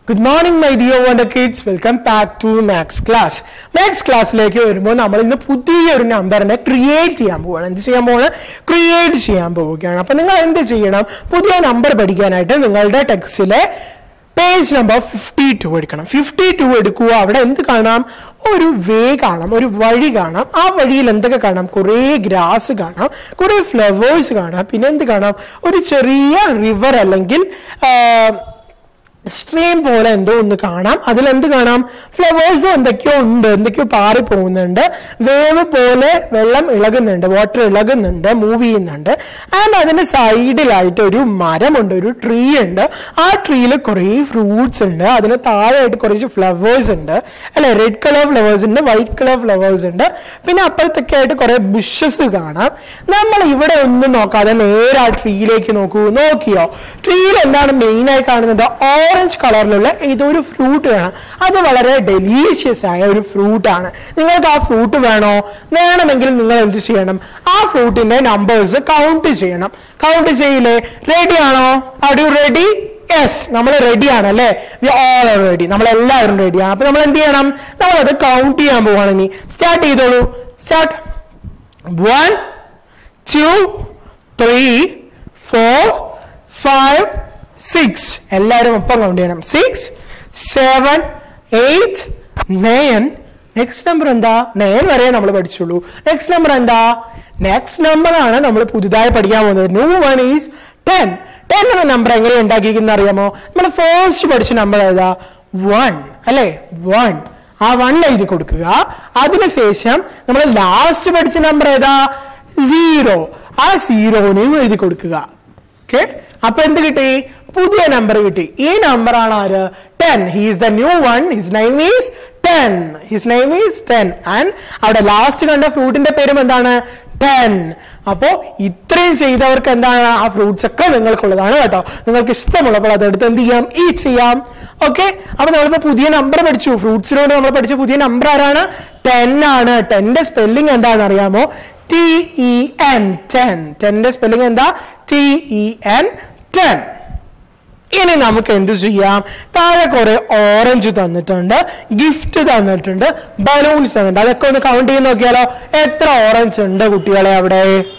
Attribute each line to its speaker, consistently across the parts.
Speaker 1: good morning my dear wonder kids welcome back to maths class maths ക്ലാസ്സിലേക്ക് വരുമ്പോൾ നമ്മൾ ഇന്ന് പുതിയൊരു നമ്പറിനെ ക്രിയേറ്റ് ചെയ്യാൻ പോവുകയാണ് എന്ത് ചെയ്യാൻ പോവാണ് ക്രിയേറ്റ് ചെയ്യാൻ പോവുകയാണ് അപ്പൊ നിങ്ങൾ എന്ത് ചെയ്യണം പുതിയ നമ്പർ പഠിക്കാനായിട്ട് നിങ്ങളുടെ ടെക്സ്റ്റിലെ പേജ് നമ്പർ ഫിഫ്റ്റി ടു എടുക്കണം ഫിഫ്റ്റി ടു എടുക്കുക അവിടെ എന്ത് കാണാം ഒരു വേ കാണാം ഒരു വഴി കാണാം ആ വഴിയിൽ എന്തൊക്കെ കാണാം കുറേ ഗ്രാസ് കാണാം കുറേ ഫ്ലവേഴ്സ് കാണാം പിന്നെ എന്ത് കാണാം ഒരു ചെറിയ റിവർ അല്ലെങ്കിൽ ആ, സ്ട്രീം പോലെ എന്തോ ഒന്ന് കാണാം അതിൽ എന്ത് കാണാം ഫ്ലവേഴ്സും എന്തൊക്കെയോ ഉണ്ട് എന്തൊക്കെയോ പാറി പോകുന്നുണ്ട് വേവ് പോലെ വെള്ളം ഇളകുന്നുണ്ട് വാട്ടർ ഇളകുന്നുണ്ട് മൂവ് ചെയ്യുന്നുണ്ട് ആൻഡ് അതിന്റെ സൈഡിലായിട്ട് ഒരു മരമുണ്ട് ഒരു ട്രീ ഉണ്ട് ആ ട്രീയിൽ കുറേ ഫ്രൂട്ട്സ് ഉണ്ട് അതിന് താഴെയായിട്ട് കുറച്ച് ഫ്ലവേഴ്സ് ഉണ്ട് അല്ലെ റെഡ് കളർ ഫ്ലവേഴ്സ് ഉണ്ട് വൈറ്റ് കളർ ഫ്ലവേഴ്സ് ഉണ്ട് പിന്നെ അപ്പുറത്തൊക്കെ ആയിട്ട് കുറെ ബുഷസ് കാണാം നമ്മൾ ഇവിടെ ഒന്നും നോക്കാതെ നേരെ ആ ട്രീയിലേക്ക് നോക്കൂ നോക്കിയോ ട്രീയിൽ എന്താണ് മെയിൻ ആയി കാണുന്നത് ഓറഞ്ച് കളറിലുള്ള ഇതൊരു ഫ്രൂട്ട് വേണം അത് വളരെ ഡെലീഷ്യസ് ആയ ഒരു ഫ്രൂട്ട് ആണ് നിങ്ങൾക്ക് ആ ഫ്രൂട്ട് വേണോ വേണമെങ്കിൽ നിങ്ങൾ എന്ത് ചെയ്യണം ആ ഫ്രൂട്ടിന്റെ നമ്പേഴ്സ് കൗണ്ട് ചെയ്യണം കൗണ്ട് ചെയ്യില്ലേ റെഡി ആണോ ആർ യു റെഡി യെസ് നമ്മൾ റെഡിയാണ് അല്ലേ വി ഓൾ ആർ റെഡി നമ്മൾ എല്ലാവരും റെഡിയാണ് അപ്പൊ നമ്മൾ എന്ത് ചെയ്യണം നമ്മൾ അത് കൗണ്ട് ചെയ്യാൻ പോവാണ് ഇനി സ്റ്റാർട്ട് ചെയ്തോളൂ start one two three four five six എല്ലാവരും ഒപ്പം കൗണ്ട് ചെയ്യണം six seven eight nine next number എന്താ നയൻ വരെ നമ്മൾ പഠിച്ചുള്ളൂ നെക്സ്റ്റ് നമ്പർ എന്താ നെക്സ്റ്റ് നമ്പർ ആണ് നമ്മൾ പുതുതായി പഠിക്കാൻ പോകുന്നത് new one is ten ten എന്ന നമ്പർ എങ്ങനെ ഉണ്ടാക്കിയിരിക്കുന്ന അറിയാമോ നമ്മൾ ഫസ്റ്റ് പഠിച്ച നമ്പർ ഏതാ വൺ അല്ലേ വൺ ആ വൺ എഴുതി കൊടുക്കുക അതിനുശേഷം നമ്മൾ ലാസ്റ്റ് പഠിച്ച നമ്പർ ഏതാ സീറോ ആ സീറോനെയും എഴുതി കൊടുക്കുക ഓക്കെ അപ്പൊ എന്ത് കിട്ടി പുതിയ നമ്പർ കിട്ടി ഈ നമ്പർ ആണ് ആര് ten he's the new one his name is ten his name is ten and അവിടെ ലാസ്റ്റ് കണ്ട ഫ്രൂട്ടിന്റെ പേരും എന്താണ് ടെൻ അപ്പോ ഇത്രയും ചെയ്തവർക്ക് എന്താണ് ആ ഫ്രൂട്ട്സ് ഒക്കെ നിങ്ങൾക്കുള്ളതാണ് കേട്ടോ നിങ്ങൾക്ക് ഇഷ്ടമുള്ളപ്പോൾ അതെടുത്ത് എന്ത് ചെയ്യാം ഈ ചെയ്യാം ഓക്കെ അപ്പൊ നമ്മളിപ്പോ പുതിയ നമ്പർ പഠിച്ചു ഫ്രൂട്ട്സിനോട് നമ്മൾ പഠിച്ച പുതിയ നമ്പർ ആരാണ് ടെൻ ആണ് ടെന്റെ സ്പെല്ലിംഗ് എന്താണെന്ന് അറിയാമോ ടി ഇ എൻ ടെൻ ടെന്റെ സ്പെല്ലിംഗ് എന്താ ടി ഇ എൻ ടെൻ ഇനി നമുക്ക് എന്ത് ചെയ്യാം താഴെ കുറെ ഓറഞ്ച് തന്നിട്ടുണ്ട് ഗിഫ്റ്റ് തന്നിട്ടുണ്ട് ബലൂൺസ് തന്നിട്ടുണ്ട് അതൊക്കെ ഒന്ന് കൗണ്ട് ചെയ്ത് നോക്കിയാലോ എത്ര ഓറഞ്ച് ഉണ്ട് കുട്ടികളെ അവിടെ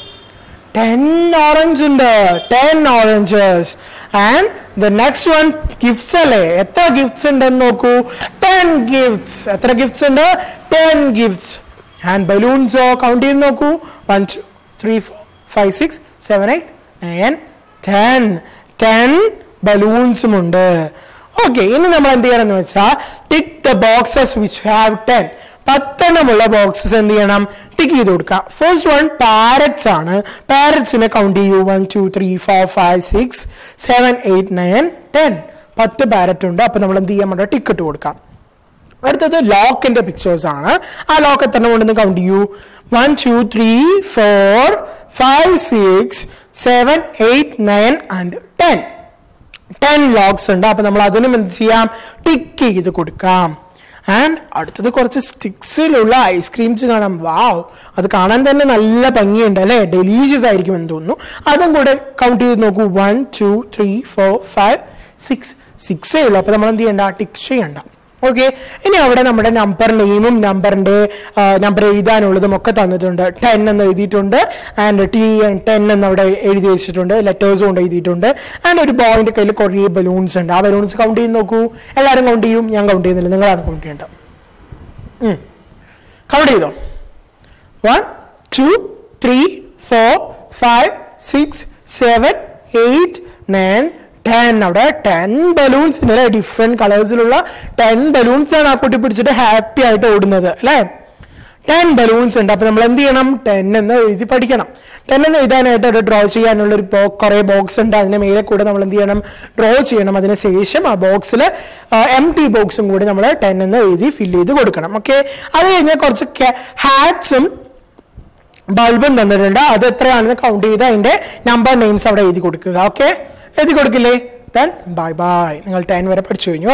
Speaker 1: ടെൻ ഓറഞ്ച് ഉണ്ട് ten oranges and the next one gifts അല്ലേ എത്ര ഗിഫ്റ്റ്സ് ഉണ്ടെന്ന് നോക്കൂ ടെൻ ഗിഫ്റ്റ്സ് എത്ര ഗിഫ്റ്റ്സ് ഉണ്ട് ടെൻ ഗിഫ്റ്റ്സ് ആൻഡ് ബലൂൺസോ കൗണ്ട് ചെയ്ത് നോക്കൂ one two three four five six seven eight nine ten ten ബലൂൺസും ഉണ്ട് ഓക്കെ ഇനി നമ്മൾ എന്ത് ചെയ്യണം എന്ന് വെച്ചാൽ tick the boxes which have ten പത്തെണ്ണമുള്ള ബോക്സസ് എന്ത് ചെയ്യണം ടിക്ക് ചെയ്ത് കൊടുക്കുക ഫസ്റ്റ് വൺ പാരറ്റ്സ് ആണ് പാരറ്റ്സിനെ കൗണ്ട് ചെയ്യൂ one two three four five six seven eight nine ten പത്ത് പാരറ്റ് ഉണ്ട് അപ്പൊ നമ്മൾ എന്ത് ചെയ്യാൻ വേണ്ട ടിക്ക് ഇട്ട് കൊടുക്കാം അടുത്തത് ലോക്കിന്റെ പിക്ചേഴ്സ് ആണ് ആ ലോക്ക് എത്ര കൊണ്ടെന്ന് കൗണ്ട് ചെയ്യൂ one two three four five six seven eight nine and ten ten locks ഉണ്ട് അപ്പൊ നമ്മൾ അതിനും എന്ത് ചെയ്യാം ടിക്ക് ചെയ്ത് കൊടുക്കാം ആൻഡ് അടുത്തത് കുറച്ച് സ്റ്റിക്സിലുള്ള ഐസ്ക്രീംസ് കാണാം വാവ് അത് കാണാൻ തന്നെ നല്ല ഭംഗിയുണ്ട് അല്ലെ ഡെലീഷ്യസ് ആയിരിക്കും എന്ന് തോന്നുന്നു അതും കൂടെ കൗണ്ട് ചെയ്ത് നോക്കൂ one two three four five six സിക്സേ ഉള്ളൂ അപ്പൊ നമ്മൾ എന്ത് ചെയ്യണ്ട ടിക്ക് ചെയ്യണ്ട ഓക്കെ ഇനി അവിടെ നമ്മുടെ നമ്പർ നെയിമും നമ്പറിന്റെ നമ്പർ എഴുതാനുള്ളതും ഒക്കെ തന്നിട്ടുണ്ട് ടെൻ എന്ന് എഴുതിയിട്ടുണ്ട് ആൻഡ് ടി ടെൻ എന്ന് അവിടെ എഴുതി വെച്ചിട്ടുണ്ട് ലെറ്റേഴ്സും കൊണ്ട് എഴുതിയിട്ടുണ്ട് ആൻഡ് ഒരു ബോയിന്റെ കയ്യിൽ കുറേ ബലൂൺസ് ഉണ്ട് ആ ബലൂൺസ് കൗണ്ട് ചെയ്ത് നോക്കൂ എല്ലാവരും കൗണ്ട് ചെയ്യും ഞാൻ കൗണ്ട് ചെയ്യുന്നില്ല നിങ്ങളാണ് കൗണ്ട് ചെയ്യേണ്ടത് കൗണ്ട് ചെയ്തോ one two three four five six seven eight nine ten അവിടെ ടെൻ ബലൂൺസ് ഉണ്ട് അല്ലെ ഡിഫറെന്റ് കളേഴ്സിലുള്ള ടെൻ ബലൂൺസ് ആണ് ആ കുട്ടി പിടിച്ചിട്ട് ഹാപ്പി ആയിട്ട് ഓടുന്നത് അല്ലെ ടെൻ ബലൂൺസ് ഉണ്ട് അപ്പൊ നമ്മൾ എന്ത് ചെയ്യണം ടെൻ എന്ന് എഴുതി പഠിക്കണം ടെൻ എന്ന് എഴുതാനായിട്ട് ഒരു ഡ്രോ ചെയ്യാനുള്ള ഒരു കുറെ ബോക്സ് ഉണ്ട് അതിന്റെ മേലെ കൂടെ നമ്മൾ എന്ത് ചെയ്യണം ഡ്രോ ചെയ്യണം അതിന് ശേഷം ആ ബോക്സിൽ എം ടി ബോക്സും കൂടി നമ്മൾ ടെൻ എന്ന് എഴുതി ഫില്ല് ചെയ്ത് കൊടുക്കണം ഓക്കെ അത് കഴിഞ്ഞാൽ കുറച്ച് ഹാറ്റ്സും ബൾബും തന്നിട്ടുണ്ട് അത് എത്രയാണെന്ന് കൗണ്ട് ചെയ്ത് അതിന്റെ നമ്പർ നെയിംസ് അവിടെ എഴുതി കൊടുക്കുക ഓക്കെ എഴുതി കൊടുക്കില്ലേ ദെൻ ബൈ ബൈ നിങ്ങൾ ടെൻ വരെ പഠിച്ചു കഴിഞ്ഞു